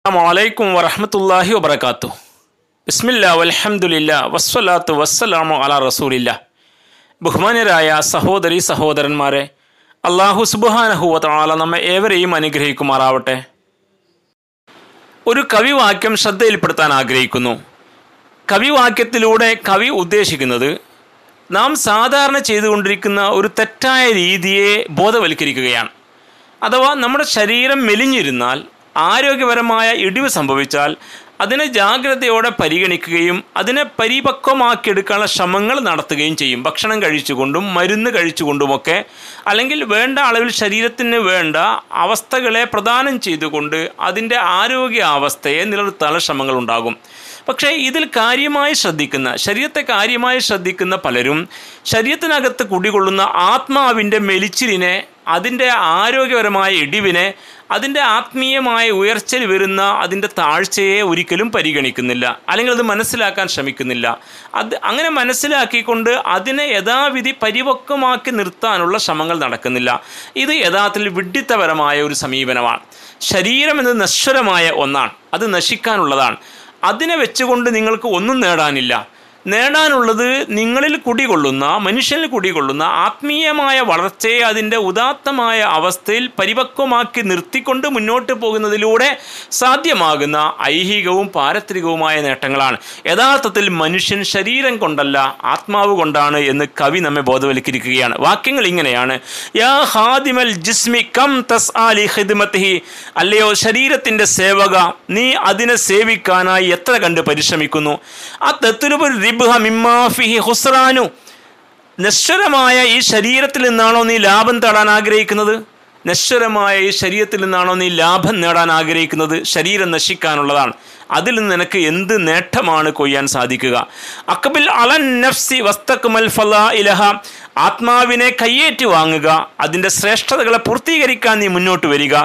അലൈക്കും വറഹമത്തല്ലാഹി വബർക്കാത്തു ബിസ്മില്ല വൽഹംദുലില്ല വസ്വലാത്തു വസ്സലാമു അല റസൂലില്ല ബഹുമാന്യരായ സഹോദരി സഹോദരന്മാരെ അള്ളാഹു സുബാനഹുവത്താല നമ്മെ ഏവരെയും അനുഗ്രഹിക്കുമാറാവട്ടെ ഒരു കവിവാക്യം ശ്രദ്ധയിൽപ്പെടുത്താൻ ആഗ്രഹിക്കുന്നു കവിവാക്യത്തിലൂടെ കവി ഉദ്ദേശിക്കുന്നത് നാം സാധാരണ ചെയ്തുകൊണ്ടിരിക്കുന്ന ഒരു തെറ്റായ രീതിയെ ബോധവൽക്കരിക്കുകയാണ് അഥവാ നമ്മുടെ ശരീരം മെലിഞ്ഞിരുന്നാൽ ആരോഗ്യപരമായ ഇടിവ് സംഭവിച്ചാൽ അതിനെ ജാഗ്രതയോടെ പരിഗണിക്കുകയും അതിനെ പരിപക്വമാക്കിയെടുക്കാനുള്ള ശ്രമങ്ങൾ നടത്തുകയും ചെയ്യും ഭക്ഷണം കഴിച്ചുകൊണ്ടും മരുന്ന് കഴിച്ചുകൊണ്ടുമൊക്കെ അല്ലെങ്കിൽ വേണ്ട അളവിൽ ശരീരത്തിന് വേണ്ട അവസ്ഥകളെ പ്രദാനം ചെയ്തുകൊണ്ട് അതിൻ്റെ ആരോഗ്യ അവസ്ഥയെ നിലനിർത്താനുള്ള ശ്രമങ്ങൾ ഉണ്ടാകും പക്ഷേ ഇതിൽ കാര്യമായി ശ്രദ്ധിക്കുന്ന ശരീരത്തെ കാര്യമായി ശ്രദ്ധിക്കുന്ന പലരും ശരീരത്തിനകത്ത് കുടികൊള്ളുന്ന ആത്മാവിൻ്റെ മെലിച്ചിലിനെ അതിൻ്റെ ആരോഗ്യപരമായ ഇടിവിനെ അതിൻ്റെ ആത്മീയമായ ഉയർച്ചയിൽ വരുന്ന അതിൻ്റെ താഴ്ചയെ ഒരിക്കലും പരിഗണിക്കുന്നില്ല അല്ലെങ്കിൽ അത് മനസ്സിലാക്കാൻ ശ്രമിക്കുന്നില്ല അത് അങ്ങനെ മനസ്സിലാക്കിക്കൊണ്ട് അതിനെ യഥാവിധി പരിപക്വമാക്കി നിർത്താനുള്ള ശ്രമങ്ങൾ നടക്കുന്നില്ല ഇത് യഥാർത്ഥത്തിൽ വിഡ്ഢിത്തപരമായ ഒരു സമീപനമാണ് ശരീരം എന്നത് നശ്വരമായ ഒന്നാണ് അത് നശിക്കാനുള്ളതാണ് അതിനെ വെച്ചുകൊണ്ട് നിങ്ങൾക്ക് ഒന്നും നേടാനില്ല നേടാനുള്ളത് നിങ്ങളിൽ കുടികൊള്ളുന്ന മനുഷ്യനിൽ കുടികൊള്ളുന്ന ആത്മീയമായ വളർച്ചയെ അതിൻ്റെ ഉദാത്തമായ അവസ്ഥയിൽ പരിപക്വമാക്കി നിർത്തിക്കൊണ്ട് മുന്നോട്ട് പോകുന്നതിലൂടെ സാധ്യമാകുന്ന ഐഹികവും പാരത്രികവുമായ നേട്ടങ്ങളാണ് യഥാർത്ഥത്തിൽ മനുഷ്യൻ ശരീരം കൊണ്ടല്ല ആത്മാവ് കൊണ്ടാണ് എന്ന് കവി നമ്മെ ബോധവൽക്കരിക്കുകയാണ് വാക്യങ്ങൾ ഇങ്ങനെയാണ് യാ ഹാദിമൽ ജിസ്മി കം തസ് ആലി ഹിദ്മത്തിഹി അല്ലയോ ശരീരത്തിൻ്റെ സേവക നീ അതിനെ സേവിക്കാനായി എത്ര കണ്ട് പരിശ്രമിക്കുന്നു ആ തെത്തുരുപുർ റിബ്ഹ മിമ്മാഫിഹി ഹുസ്രാനു നശ്വരമായ ഈ ശരീരത്തിൽ നിന്നാണോ നീ ലാഭം തേടാൻ ആഗ്രഹിക്കുന്നത് നശ്വരമായ ഈ ശരീരത്തിൽ നിന്നാണോ നീ ലാഭം നേടാൻ ആഗ്രഹിക്കുന്നത് ശരീരം നശിക്കാനുള്ളതാണ് അതിൽ നിന്ന് നിനക്ക് എന്ത് നേട്ടമാണ് കൊയ്യാൻ സാധിക്കുക അക്കബിൽ അലൻ നഫ്സി വസ്തക്കുമൽ ഫലാ ഇലഹ ആത്മാവിനെ കയ്യേറ്റി വാങ്ങുക അതിൻ്റെ ശ്രേഷ്ഠതകളെ പൂർത്തീകരിക്കാൻ നീ മുന്നോട്ട് വരിക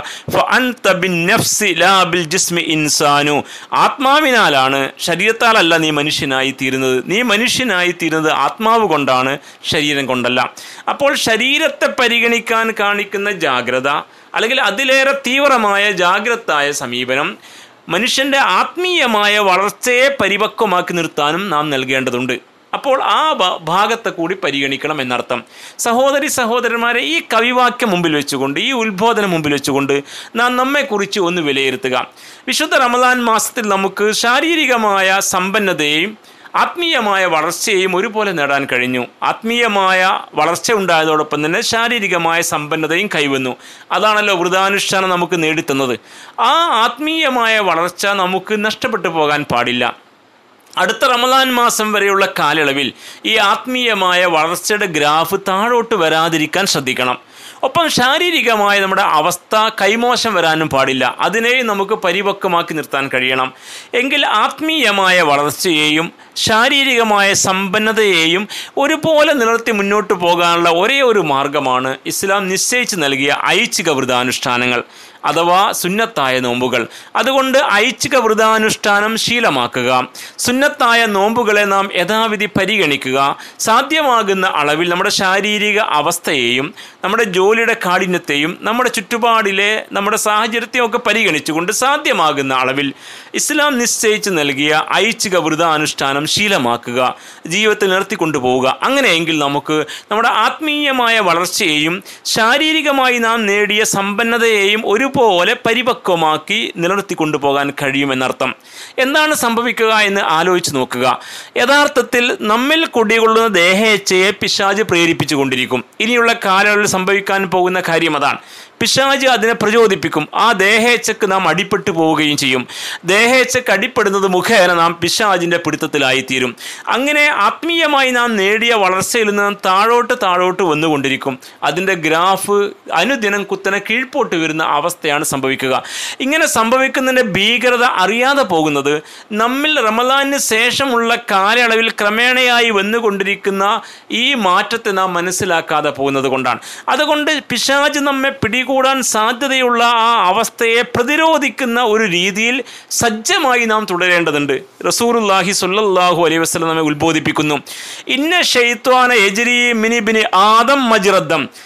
നഫ്സി ലാ ബിൽ ജിസ്മി ഇൻസാനു ആത്മാവിനാലാണ് ശരീരത്താലല്ല നീ മനുഷ്യനായി തീരുന്നത് നീ മനുഷ്യനായി തീരുന്നത് ആത്മാവ് കൊണ്ടാണ് ശരീരം കൊണ്ടല്ല അപ്പോൾ ശരീരത്തെ പരിഗണിക്കാൻ കാണിക്കുന്ന ജാഗ്രത അല്ലെങ്കിൽ അതിലേറെ തീവ്രമായ ജാഗ്രതായ സമീപനം മനുഷ്യൻ്റെ ആത്മീയമായ വളർച്ചയെ പരിപക്വമാക്കി നിർത്താനും നാം നൽകേണ്ടതുണ്ട് അപ്പോൾ ആ ഭാഗത്തെ കൂടി പരിഗണിക്കണം എന്നർത്ഥം സഹോദരി സഹോദരന്മാരെ ഈ കവിവാക്യം മുമ്പിൽ വെച്ചുകൊണ്ട് ഈ ഉത്ബോധനം മുമ്പിൽ വെച്ചുകൊണ്ട് നാം നമ്മെക്കുറിച്ച് ഒന്ന് വിലയിരുത്തുക വിശുദ്ധ റമദാൻ മാസത്തിൽ നമുക്ക് ശാരീരികമായ സമ്പന്നതയെയും ആത്മീയമായ വളർച്ചയെയും ഒരുപോലെ നേടാൻ കഴിഞ്ഞു ആത്മീയമായ വളർച്ച ഉണ്ടായതോടൊപ്പം തന്നെ ശാരീരികമായ സമ്പന്നതയും കൈവന്നു അതാണല്ലോ വൃതാനുഷ്ഠാനം നമുക്ക് നേടിത്തന്നത് ആ ആത്മീയമായ വളർച്ച നമുക്ക് നഷ്ടപ്പെട്ടു പോകാൻ പാടില്ല അടുത്ത റമദാൻ മാസം വരെയുള്ള കാലയളവിൽ ഈ ആത്മീയമായ വളർച്ചയുടെ ഗ്രാഫ് താഴോട്ട് വരാതിരിക്കാൻ ശ്രദ്ധിക്കണം ഒപ്പം ശാരീരികമായ നമ്മുടെ അവസ്ഥ കൈമോശം വരാനും പാടില്ല അതിനെയും നമുക്ക് പരിപക്വമാക്കി നിർത്താൻ കഴിയണം എങ്കിൽ ആത്മീയമായ വളർച്ചയെയും ശാരീരികമായ സമ്പന്നതയെയും ഒരുപോലെ നിലർത്തി മുന്നോട്ട് പോകാനുള്ള ഒരേ ഒരു മാർഗമാണ് ഇസ്ലാം നിശ്ചയിച്ച് നൽകിയ ഐച്ഛിക വ്രതാനുഷ്ഠാനങ്ങൾ അഥവാ സുന്നത്തായ നോമ്പുകൾ അതുകൊണ്ട് ഐച്ഛിക വ്രതാനുഷ്ഠാനം ശീലമാക്കുക സുന്നത്തായ നോമ്പുകളെ നാം യഥാവിധി പരിഗണിക്കുക സാധ്യമാകുന്ന അളവിൽ നമ്മുടെ ശാരീരിക അവസ്ഥയെയും നമ്മുടെ ജോലിയുടെ കാഠിന്യത്തെയും നമ്മുടെ ചുറ്റുപാടിലെ നമ്മുടെ സാഹചര്യത്തെയും ഒക്കെ പരിഗണിച്ചുകൊണ്ട് സാധ്യമാകുന്ന അളവിൽ ഇസ്ലാം നിശ്ചയിച്ച് നൽകിയ ഐച്ഛിക വ്രതാനുഷ്ഠാനം ശീലമാക്കുക ജീവിതത്തിൽ നിർത്തിക്കൊണ്ടുപോവുക അങ്ങനെയെങ്കിൽ നമുക്ക് നമ്മുടെ ആത്മീയമായ വളർച്ചയെയും ശാരീരികമായി നാം നേടിയ സമ്പന്നതയെയും ഒരുപോലെ പരിപക്വമാക്കി നിലനിർത്തിക്കൊണ്ടുപോകാൻ കഴിയുമെന്നർത്ഥം എന്താണ് സംഭവിക്കുക എന്ന് ആലോചിച്ച് നോക്കുക യഥാർത്ഥത്തിൽ നമ്മിൽ കുടികൊള്ളുന്ന ദേഹേച്ഛയെ പിശാജ് പ്രേരിപ്പിച്ചുകൊണ്ടിരിക്കും ഇനിയുള്ള കാലങ്ങളിൽ സംഭവിക്കാൻ പോകുന്ന കാര്യം അതാണ് പിശാജ് അതിനെ പ്രചോദിപ്പിക്കും ആ ദേഹേച്ഛക്ക് നാം അടിപ്പെട്ടു പോവുകയും ചെയ്യും ദേഹേച്ഛക്ക് അടിപ്പെടുന്നത് മുഖേന നാം പിശാജിൻ്റെ പിടുത്തത്തിലായിത്തീരും അങ്ങനെ ആത്മീയമായി നാം നേടിയ വളർച്ചയിൽ നിന്ന് നാം താഴോട്ട് താഴോട്ട് വന്നുകൊണ്ടിരിക്കും അതിൻ്റെ ഗ്രാഫ് അനുദിനം കുത്തനെ കീഴ്പോട്ട് വരുന്ന അവസ്ഥയാണ് സംഭവിക്കുക ഇങ്ങനെ സംഭവിക്കുന്നതിൻ്റെ ഭീകരത അറിയാതെ പോകുന്നത് നമ്മിൽ റമദാനിന് ശേഷമുള്ള കാലയളവിൽ ക്രമേണയായി വന്നുകൊണ്ടിരിക്കുന്ന ഈ മാറ്റത്തെ നാം മനസ്സിലാക്കാതെ പോകുന്നത് കൊണ്ടാണ് അതുകൊണ്ട് പിശാജ് നമ്മെ പിടി കൂടാൻ സാധ്യതയുള്ള ആ അവസ്ഥയെ പ്രതിരോധിക്കുന്ന ഒരു രീതിയിൽ സജ്ജമായി നാം തുടരേണ്ടതുണ്ട് റസൂറുല്ലാഹി സൊല്ലാഹു അലൈഹി വസ്ലം നമ്മെ ഉത്ബോധിപ്പിക്കുന്നു ഇന്ന ഷെയ്ത്വാന എജരി മിനിബിനി ആദം മജിറദ്ദം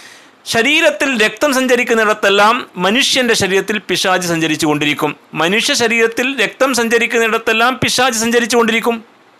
ശരീരത്തിൽ രക്തം സഞ്ചരിക്കുന്നിടത്തെല്ലാം മനുഷ്യൻ്റെ ശരീരത്തിൽ പിശാജ് സഞ്ചരിച്ചു കൊണ്ടിരിക്കും മനുഷ്യ ശരീരത്തിൽ രക്തം സഞ്ചരിക്കുന്നിടത്തെല്ലാം പിശാജ് സഞ്ചരിച്ചു കൊണ്ടിരിക്കും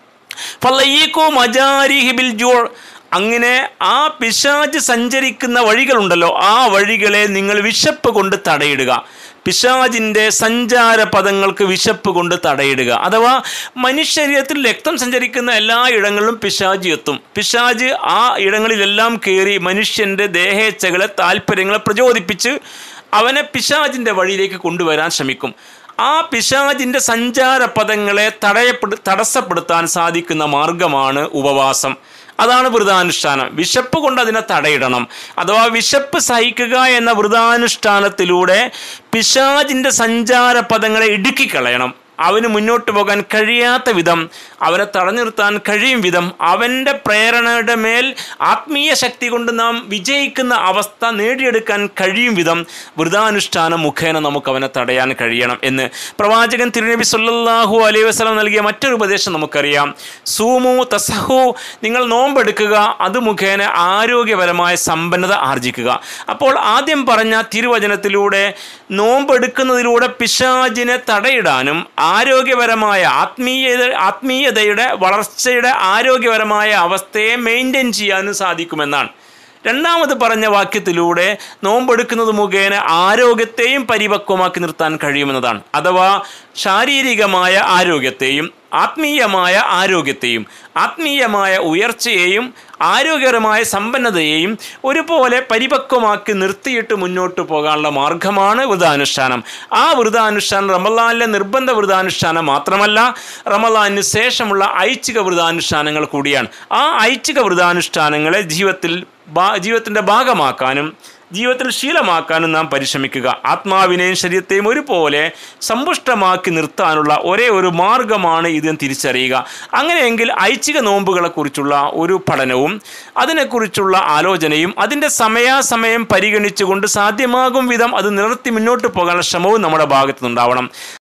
ഫലയ്യക്കോ മജാരിഹി ബിൽ ജൂൾ അങ്ങനെ ആ പിശാജ് സഞ്ചരിക്കുന്ന വഴികളുണ്ടല്ലോ ആ വഴികളെ നിങ്ങൾ വിശപ്പ് കൊണ്ട് തടയിടുക പിശാജിൻ്റെ സഞ്ചാര പദങ്ങൾക്ക് വിശപ്പ് കൊണ്ട് തടയിടുക അഥവാ മനുഷ്യരീരത്തിൽ രക്തം സഞ്ചരിക്കുന്ന എല്ലാ ഇടങ്ങളിലും പിശാജ് എത്തും പിശാജ് ആ ഇടങ്ങളിലെല്ലാം കയറി മനുഷ്യൻ്റെ ദേഹേച്ഛകളെ താല്പര്യങ്ങളെ പ്രചോദിപ്പിച്ച് അവനെ പിശാജിൻ്റെ വഴിയിലേക്ക് കൊണ്ടുവരാൻ ശ്രമിക്കും ആ പിശാജിൻ്റെ സഞ്ചാര പദങ്ങളെ തടയപ്പെടു തടസ്സപ്പെടുത്താൻ സാധിക്കുന്ന മാർഗമാണ് ഉപവാസം അതാണ് വ്രതാനുഷ്ഠാനം വിശപ്പ് കൊണ്ട് അതിനെ തടയിടണം അഥവാ വിശപ്പ് സഹിക്കുക എന്ന വ്രതാനുഷ്ഠാനത്തിലൂടെ പിശാജിൻ്റെ സഞ്ചാര പദങ്ങളെ ഇടുക്കിക്കളയണം അവന് മുന്നോട്ട് പോകാൻ കഴിയാത്ത വിധം അവനെ തടഞ്ഞു നിർത്താൻ കഴിയും വിധം അവൻ്റെ പ്രേരണയുടെ മേൽ ആത്മീയ ശക്തി കൊണ്ട് നാം വിജയിക്കുന്ന അവസ്ഥ നേടിയെടുക്കാൻ കഴിയും വിധം വ്രതാനുഷ്ഠാനം മുഖേന നമുക്ക് അവനെ തടയാൻ കഴിയണം എന്ന് പ്രവാചകൻ തിരുനബി സല്ലല്ലാഹു അലൈഹി വസല്ലം നൽകിയ മറ്റൊരു ഉപദേശം നമുക്കറിയാം സൂമു തസഹു നിങ്ങൾ നോമ്പെടുക്കുക അത് മുഖേന ആരോഗ്യപരമായ സമ്പന്നത ആർജിക്കുക അപ്പോൾ ആദ്യം പറഞ്ഞ തിരുവചനത്തിലൂടെ നോമ്പെടുക്കുന്നതിലൂടെ പിശാചിനെ തടയിടാനും ആരോഗ്യപരമായ ആത്മീയത ആത്മീയതയുടെ വളർച്ചയുടെ ആരോഗ്യപരമായ അവസ്ഥയെ മെയിൻറ്റെയിൻ ചെയ്യാനും സാധിക്കുമെന്നാണ് രണ്ടാമത് പറഞ്ഞ വാക്യത്തിലൂടെ നോമ്പെടുക്കുന്നത് മുഖേന ആരോഗ്യത്തെയും പരിപക്വമാക്കി നിർത്താൻ കഴിയുമെന്നതാണ് അഥവാ ശാരീരികമായ ആരോഗ്യത്തെയും ആത്മീയമായ ആരോഗ്യത്തെയും ആത്മീയമായ ഉയർച്ചയെയും ആരോഗ്യകരമായ സമ്പന്നതയെയും ഒരുപോലെ പരിപക്വമാക്കി നിർത്തിയിട്ട് മുന്നോട്ട് പോകാനുള്ള മാർഗമാണ് വ്രതാനുഷ്ഠാനം ആ വ്രതാനുഷ്ഠാനം റമലാനിലെ നിർബന്ധ വ്രതാനുഷ്ഠാനം മാത്രമല്ല റമലാനിന് ശേഷമുള്ള ഐച്ഛിക വ്രതാനുഷ്ഠാനങ്ങൾ കൂടിയാണ് ആ ഐച്ഛിക വ്രതാനുഷ്ഠാനങ്ങളെ ജീവിതത്തിൽ ഭാ- ജീവിതത്തിൻ്റെ ഭാഗമാക്കാനും ജീവിതത്തിൽ ശീലമാക്കാനും നാം പരിശ്രമിക്കുക ആത്മാവിനെയും ശരീരത്തെയും ഒരുപോലെ സമ്പുഷ്ടമാക്കി നിർത്താനുള്ള ഒരേ ഒരു മാർഗമാണ് ഇതെന്ന് തിരിച്ചറിയുക അങ്ങനെയെങ്കിൽ ഐച്ഛിക നോമ്പുകളെക്കുറിച്ചുള്ള ഒരു പഠനവും അതിനെക്കുറിച്ചുള്ള ആലോചനയും അതിൻ്റെ സമയാസമയം പരിഗണിച്ചുകൊണ്ട് സാധ്യമാകും വിധം അത് നിലർത്തി മുന്നോട്ട് പോകാനുള്ള ശ്രമവും നമ്മുടെ ഭാഗത്തു നിന്നുണ്ടാവണം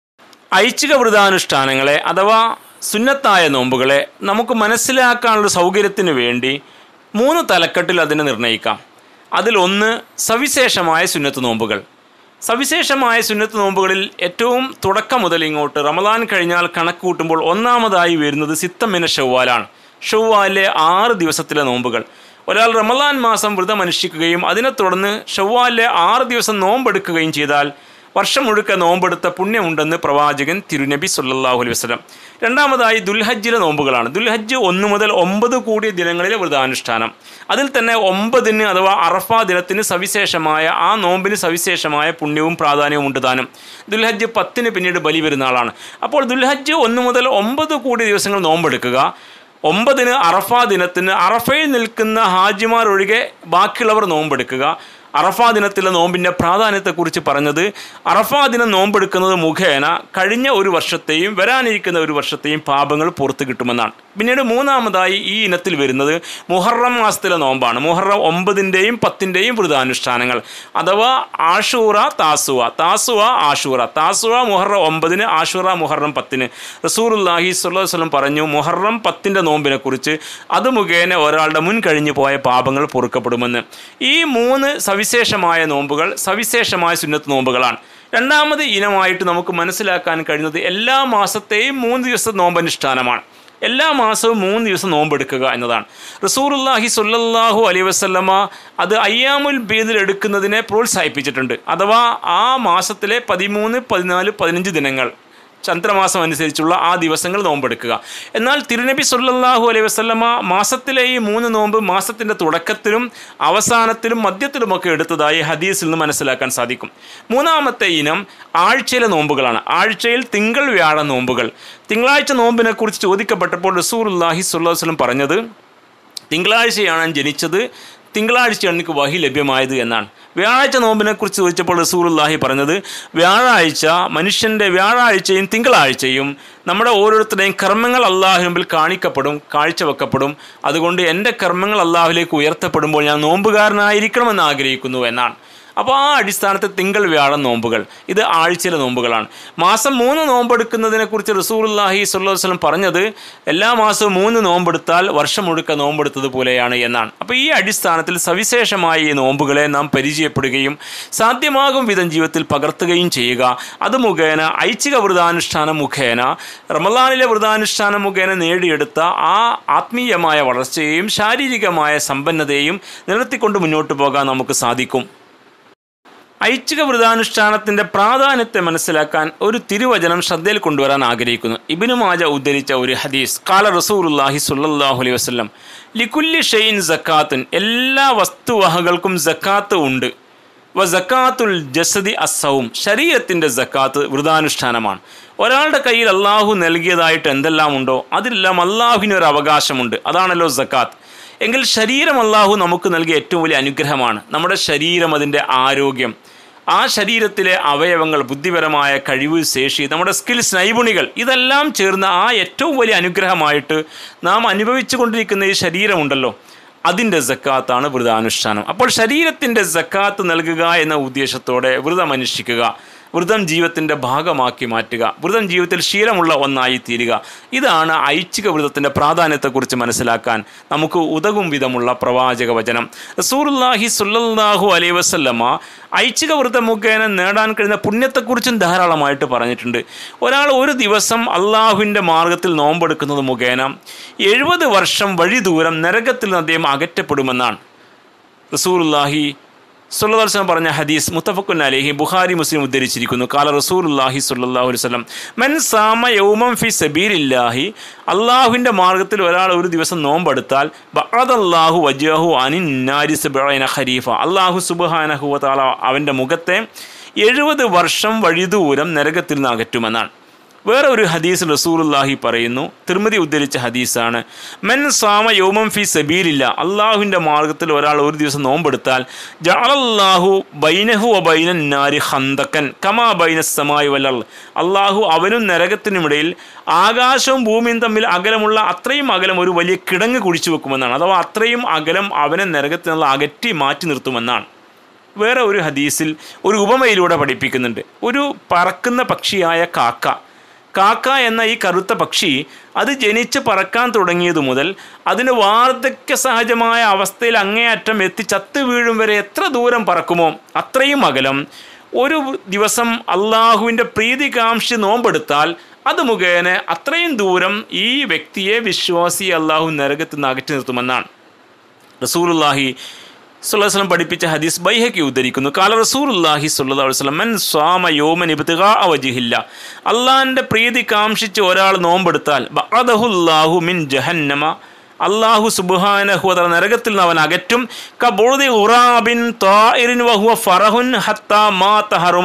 ഐച്ഛിക വ്രതാനുഷ്ഠാനങ്ങളെ അഥവാ സുന്നത്തായ നോമ്പുകളെ നമുക്ക് മനസ്സിലാക്കാനുള്ള സൗകര്യത്തിന് വേണ്ടി മൂന്ന് തലക്കെട്ടിൽ അതിനെ നിർണ്ണയിക്കാം അതിലൊന്ന് സവിശേഷമായ സുന്നത്ത് നോമ്പുകൾ സവിശേഷമായ സുന്നത്ത് നോമ്പുകളിൽ ഏറ്റവും തുടക്കം മുതൽ ഇങ്ങോട്ട് റമദാൻ കഴിഞ്ഞാൽ കണക്ക് കൂട്ടുമ്പോൾ ഒന്നാമതായി വരുന്നത് സിത്തമ്മിന ഷവ്വാലാണ് ഷവ്വാലിലെ ആറ് ദിവസത്തിലെ നോമ്പുകൾ ഒരാൾ റമദാൻ മാസം വ്രതം അനുഷ്ഠിക്കുകയും അതിനെ തുടർന്ന് ഷവ്വാലിലെ ആറ് ദിവസം നോമ്പെടുക്കുകയും ചെയ്താൽ വർഷം മുഴുക്ക നോമ്പെടുത്ത പുണ്യമുണ്ടെന്ന് പ്രവാചകൻ തിരുനബി സല്ലല്ലാഹു അലൈഹി വസല്ലം രണ്ടാമതായി ദുൽഹജ്ജിലെ നോമ്പുകളാണ് ദുൽഹജ്ജ് ഒന്ന് മുതൽ ഒമ്പത് കൂടിയ ദിനങ്ങളിലെ വ്രതാനുഷ്ഠാനം അതിൽ തന്നെ ഒമ്പതിന് അഥവാ അറഫ ദിനത്തിന് സവിശേഷമായ ആ നോമ്പിന് സവിശേഷമായ പുണ്യവും പ്രാധാന്യവും ഉണ്ട് താനും ദുൽഹജ്ജ് പത്തിന് പിന്നീട് ബലി വരുന്ന ആളാണ് അപ്പോൾ ദുൽഹജ്ജ് ഒന്ന് മുതൽ ഒമ്പത് കൂടിയ ദിവസങ്ങൾ നോമ്പെടുക്കുക ഒമ്പതിന് അറഫ ദിനത്തിന് അറഫയിൽ നിൽക്കുന്ന ഹാജിമാർ ഒഴികെ ബാക്കിയുള്ളവർ നോമ്പെടുക്കുക അറഫാ ദിനത്തിലെ നോമ്പിൻ്റെ പ്രാധാന്യത്തെക്കുറിച്ച് പറഞ്ഞത് അറഫാ ദിനം നോമ്പെടുക്കുന്നത് മുഖേന കഴിഞ്ഞ ഒരു വർഷത്തെയും വരാനിരിക്കുന്ന ഒരു വർഷത്തെയും പാപങ്ങൾ പുറത്തു കിട്ടുമെന്നാണ് പിന്നീട് മൂന്നാമതായി ഈ ഇനത്തിൽ വരുന്നത് മുഹറം മാസത്തിലെ നോമ്പാണ് മുഹറം ഒമ്പതിൻ്റെയും പത്തിൻ്റെയും വ്രതാനുഷ്ഠാനങ്ങൾ അഥവാ ആഷൂറ താസുവ താസുവ ആഷൂറ താസുവ മുഹറം ഒമ്പതിന് ആഷൂറ മുഹറം പത്തിന് റസൂറുല്ലാഹി സ്വല്ലല്ലാഹു അലൈഹി വസല്ലം പറഞ്ഞു മുഹറം പത്തിൻ്റെ നോമ്പിനെ കുറിച്ച് അത് മുഖേന ഒരാളുടെ മുൻ കഴിഞ്ഞു പോയ പാപങ്ങൾ പൊറുക്കപ്പെടുമെന്ന് ഈ മൂന്ന് സവിശേഷമായ നോമ്പുകൾ സവിശേഷമായ സുന്നത്ത് നോമ്പുകളാണ് രണ്ടാമത് ഇനമായിട്ട് നമുക്ക് മനസ്സിലാക്കാൻ കഴിയുന്നത് എല്ലാ മാസത്തെയും മൂന്ന് ദിവസത്തെ നോമ്പനുഷ്ഠാനമാണ് എല്ലാ മാസവും മൂന്ന് ദിവസം നോമ്പെടുക്കുക എന്നതാണ് റസൂറുല്ലാഹി സുല്ലല്ലാഹു അലൈഹി വസല്ലമ അത് അയ്യാമുൽ ബീദിൽ എടുക്കുന്നതിനെ പ്രോത്സാഹിപ്പിച്ചിട്ടുണ്ട് അഥവാ ആ മാസത്തിലെ പതിമൂന്ന് പതിനാല് പതിനഞ്ച് ദിനങ്ങൾ ചന്ദ്രമാസം അനുസരിച്ചുള്ള ആ ദിവസങ്ങൾ നോമ്പെടുക്കുക എന്നാൽ തിരുനബി സല്ലല്ലാഹു അലൈഹി വസല്ലമ മാസത്തിലെ ഈ മൂന്ന് നോമ്പ് മാസത്തിൻ്റെ തുടക്കത്തിലും അവസാനത്തിലും മധ്യത്തിലുമൊക്കെ എടുത്തതായി ഹദീസിൽ നിന്ന് മനസ്സിലാക്കാൻ സാധിക്കും മൂന്നാമത്തെ ഇനം ആഴ്ചയിലെ നോമ്പുകളാണ് ആഴ്ചയിൽ തിങ്കൾ വ്യാഴ നോമ്പുകൾ തിങ്കളാഴ്ച നോമ്പിനെ കുറിച്ച് ചോദിക്കപ്പെട്ടപ്പോൾ റസൂറുല്ലാഹി സ്വല്ലല്ലാഹു അലൈഹി വസല്ലം പറഞ്ഞത് തിങ്കളാഴ്ചയാണ് ഞാൻ ജനിച്ചത് തിങ്കളാഴ്ചയാണ് എനിക്ക് വഹി ലഭ്യമായത് എന്നാണ് വ്യാഴാഴ്ച നോമ്പിനെ കുറിച്ച് ചോദിച്ചപ്പോൾ റസൂലുള്ളാഹി പറഞ്ഞത് വ്യാഴാഴ്ച മനുഷ്യൻ്റെ വ്യാഴാഴ്ചയും തിങ്കളാഴ്ചയും നമ്മുടെ ഓരോരുത്തരുടെയും കർമ്മങ്ങൾ അള്ളാഹു മുമ്പിൽ കാണിക്കപ്പെടും കാഴ്ചവെക്കപ്പെടും അതുകൊണ്ട് എൻ്റെ കർമ്മങ്ങൾ അള്ളാഹുലേക്ക് ഉയർത്തപ്പെടുമ്പോൾ ഞാൻ നോമ്പുകാരനായിരിക്കണമെന്ന് ആഗ്രഹിക്കുന്നു എന്നാണ് അപ്പോൾ ആ അടിസ്ഥാനത്തിൽ തിങ്കൾ വ്യാഴം നോമ്പുകൾ ഇത് ആഴ്ചയിലെ നോമ്പുകളാണ് മാസം മൂന്ന് നോമ്പെടുക്കുന്നതിനെ കുറിച്ച് റസൂലുള്ളാഹി സ്വല്ലല്ലാഹു അലൈഹി വസല്ലം പറഞ്ഞത് എല്ലാ മാസവും മൂന്ന് നോമ്പെടുത്താൽ വർഷം മുഴുക്ക നോമ്പെടുത്തത് പോലെയാണ് എന്നാണ് അപ്പോൾ ഈ അടിസ്ഥാനത്തിൽ സവിശേഷമായ ഈ നോമ്പുകളെ നാം പരിചയപ്പെടുകയും സാധ്യമാകും വിധം ജീവിതത്തിൽ പകർത്തുകയും ചെയ്യുക അത് മുഖേന ഐച്ഛിക വ്രതാനുഷ്ഠാനം മുഖേന റമലാനിലെ വ്രതാനുഷ്ഠാനം മുഖേന നേടിയെടുത്ത ആ ആത്മീയമായ വളർച്ചയെയും ശാരീരികമായ സമ്പന്നതയെയും നിലനിർത്തിക്കൊണ്ട് മുന്നോട്ട് പോകാൻ നമുക്ക് സാധിക്കും ഐച്ഛിക വ്രതാനുഷ്ഠാനത്തിന്റെ പ്രാധാന്യത്തെ മനസ്സിലാക്കാൻ ഒരു തിരുവചനം ശ്രദ്ധയിൽ കൊണ്ടുവരാൻ ആഗ്രഹിക്കുന്നു ഇബിനു മാജ ഉദ്ധരിച്ച ഒരു ഹദീസ് കാല റസൂലുല്ലാഹി സുല്ലല്ലാഹു അലൈഹി വസല്ലം ലിക്കുല്ലി ഷെയ്ൻ സക്കാത്തുൻ എല്ലാ വസ്തുവകകൾക്കും സക്കാത്ത് ഉണ്ട് വ സക്കാത്തുൽ ജസദി അസവും ശരീരത്തിൻ്റെ സക്കാത്ത് വ്രതാനുഷ്ഠാനമാണ് ഒരാളുടെ കയ്യിൽ അള്ളാഹു നൽകിയതായിട്ട് എന്തെല്ലാം ഉണ്ടോ അതിലെല്ലാം അള്ളാഹുവിന് ഒരു അവകാശമുണ്ട് അതാണല്ലോ സക്കാത്ത് എങ്കിൽ ശരീരം അള്ളാഹു നമുക്ക് നൽകിയ ഏറ്റവും വലിയ അനുഗ്രഹമാണ് നമ്മുടെ ശരീരം അതിൻ്റെ ആരോഗ്യം ആ ശരീരത്തിലെ അവയവങ്ങൾ ബുദ്ധിപരമായ കഴിവ് ശേഷി നമ്മുടെ സ്കിൽസ് നൈപുണികൾ ഇതെല്ലാം ചേർന്ന ആ ഏറ്റവും വലിയ അനുഗ്രഹമായിട്ട് നാം അനുഭവിച്ചു കൊണ്ടിരിക്കുന്ന ഈ ശരീരമുണ്ടല്ലോ അതിൻ്റെ സക്കാത്താണ് വ്രതാനുഷ്ഠാനം അപ്പോൾ ശരീരത്തിൻ്റെ സക്കാത്ത് നൽകുക എന്ന ഉദ്ദേശത്തോടെ വ്രതം അനുഷ്ഠിക്കുക വ്രതം ജീവിതത്തിൻ്റെ ഭാഗമാക്കി മാറ്റുക വ്രതം ജീവിതത്തിൽ ശീലമുള്ള ഒന്നായി തീരുക ഇതാണ് ഐച്ഛിക വ്രതത്തിൻ്റെ പ്രാധാന്യത്തെക്കുറിച്ച് മനസ്സിലാക്കാൻ നമുക്ക് ഉതകും വിധമുള്ള പ്രവാചക വചനം റസൂറുല്ലാഹി സുല്ലല്ലാഹു അലൈഹി വസല്ലമ ഐച്ഛിക വ്രതം മുഖേന നേടാൻ കഴിയുന്ന പുണ്യത്തെക്കുറിച്ചും ധാരാളമായിട്ട് പറഞ്ഞിട്ടുണ്ട് ഒരാൾ ഒരു ദിവസം അള്ളാഹുവിൻ്റെ മാർഗത്തിൽ നോമ്പെടുക്കുന്നത് മുഖേന എഴുപത് വർഷം വഴി ദൂരം നരകത്തിൽ നിന്ന് അദ്ദേഹം അകറ്റപ്പെടുമെന്നാണ് റസൂറുല്ലാഹി സുല്ലാസ്ലം പറഞ്ഞ ഹദീസ് മുത്തഫക്കുൻ അലഹി ബുഖാരി മുസ്ലിം ഉദ്ധരിച്ചിരിക്കുന്നു കാല റസൂലുല്ലാഹി സുല്ലാഹു അലൈഹി വസല്ലം മെൻ സാമ യൗമം ഫി സബീലില്ലാഹി അള്ളാഹുവിൻ്റെ മാർഗത്തിൽ ഒരാൾ ഒരു ദിവസം നോമ്പെടുത്താൽ ബഅദല്ലാഹു വജഹു അനിന്നാരി സബൈന ഖരീഫ അള്ളാഹു സുബ്ഹാനഹു വതആല അവൻ്റെ മുഖത്തെ എഴുപത് വർഷം വഴിദൂരം നരകത്തിൽ നിന്ന് അകറ്റുമെന്നാണ് വേറെ ഒരു ഹദീസ് റസൂലുല്ലാഹി പറയുന്നു തിരുമതി ഉദ്ധരിച്ച ഹദീസാണ് മെൻ സാമ യോമം ഫി സബീലില്ല അള്ളാഹുവിൻ്റെ മാർഗത്തിൽ ഒരാൾ ഒരു ദിവസം നോമ്പെടുത്താൽ ജഅലല്ലാഹു ബൈനഹു വബൈനൻ നാരി ഹന്തക്കൻ കമാ ബൈനസ്സമായി വല്ലൽ അള്ളാഹു അവനും നരകത്തിനുമിടയിൽ ആകാശവും ഭൂമിയും തമ്മിൽ അകലമുള്ള അത്രയും അകലം ഒരു വലിയ കിടങ്ങ് കുഴിച്ചു വെക്കുമെന്നാണ് അഥവാ അത്രയും അകലം അവനെ നരകത്തിൽ നിന്ന് അകറ്റി മാറ്റി നിർത്തുമെന്നാണ് വേറെ ഒരു ഹദീസിൽ ഒരു ഉപമയിലൂടെ പഠിപ്പിക്കുന്നുണ്ട് ഒരു പറക്കുന്ന പക്ഷിയായ കാക്ക കാക്ക എന്ന ഈ കറുത്ത പക്ഷി അത് ജനിച്ച് പറക്കാൻ തുടങ്ങിയതു മുതൽ അതിന് വാർദ്ധക്യ സഹജമായ അവസ്ഥയിൽ അങ്ങേയറ്റം എത്തി ചത്തു വീഴും വരെ എത്ര ദൂരം പറക്കുമോ അത്രയും അകലം ഒരു ദിവസം അള്ളാഹുവിൻ്റെ പ്രീതികാംക്ഷി നോമ്പെടുത്താൽ അത് മുഖേന അത്രയും ദൂരം ഈ വ്യക്തിയെ വിശ്വാസി അള്ളാഹു നരകത്തിൽ നിന്ന് അകറ്റി നിർത്തുമെന്നാണ് റസൂലുല്ലാഹി സുല്ലാസ്ലം പഠിപ്പിച്ച ഹദീസ് ബൈഹക്കി ഉദ്ധരിക്കുന്നു കാല റസൂലുല്ലാഹി സുല്ലാ വസ്ലം മൻ സ്വാമ യോമൻ ഇബ്തിഗാ അവജിഹില്ല അള്ളാഹിൻ്റെ പ്രീതി കാംക്ഷിച്ച് ഒരാൾ നോമ്പെടുത്താൽ ബഅദഹുല്ലാഹു മിൻ ജഹന്നമ അള്ളാഹു സുബുഹാനഹു അത നരകത്തിൽ നിന്ന് അവൻ അകറ്റും കബുദി ഉറാബിൻ താഇറിൻ വഹുവ ഫറഹുൻ ഹത്ത മാ തഹറുമ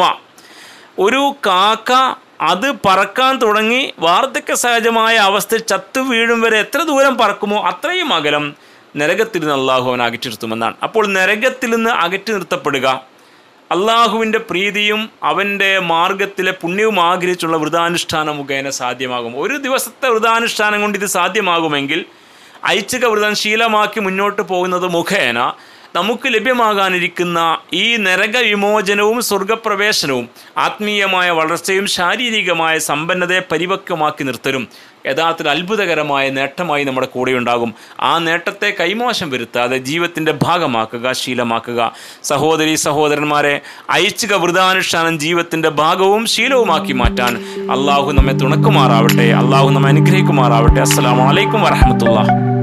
ഒരു കാക്ക അത് പറക്കാൻ തുടങ്ങി വാർദ്ധക്യ സഹജമായ അവസ്ഥയിൽ ചത്തു വീഴും വരെ എത്ര ദൂരം പറക്കുമോ അത്രയും അകലം നരകത്തിൽ നിന്ന് അള്ളാഹു അവൻ അകറ്റി നിർത്തുമെന്നാണ് അപ്പോൾ നരകത്തിൽ നിന്ന് അകറ്റി നിർത്തപ്പെടുക അള്ളാഹുവിൻ്റെ പ്രീതിയും അവൻ്റെ മാർഗത്തിലെ പുണ്യവും ആഗ്രഹിച്ചുള്ള വ്രതാനുഷ്ഠാനം മുഖേന സാധ്യമാകും ഒരു ദിവസത്തെ വ്രതാനുഷ്ഠാനം കൊണ്ട് ഇത് സാധ്യമാകുമെങ്കിൽ ഐച്ഛിക വ്രതം ശീലമാക്കി മുന്നോട്ട് പോകുന്നത് മുഖേന നമുക്ക് ലഭ്യമാകാനിരിക്കുന്ന ഈ നരക വിമോചനവും സ്വർഗപ്രവേശനവും ആത്മീയമായ വളർച്ചയും ശാരീരികമായ സമ്പന്നതയെ പരിപക്വമാക്കി നിർത്തലും യഥാർത്ഥത്തിൽ അത്ഭുതകരമായ നേട്ടമായി നമ്മുടെ കൂടെയുണ്ടാകും ആ നേട്ടത്തെ കൈമോശം വരുത്താതെ ജീവിതത്തിൻ്റെ ഭാഗമാക്കുക ശീലമാക്കുക സഹോദരി സഹോദരന്മാരെ ഐച്ഛിക വ്രതാനുഷ്ഠാനം ജീവിതത്തിൻ്റെ ഭാഗവും ശീലവുമാക്കി മാറ്റാൻ അള്ളാഹു നമ്മെ തുണക്കുമാറാവട്ടെ അള്ളാഹു നമ്മെ അനുഗ്രഹിക്കുമാറാവട്ടെ അസ്സാം വലൈക്കും വരഹമത്തുള്ള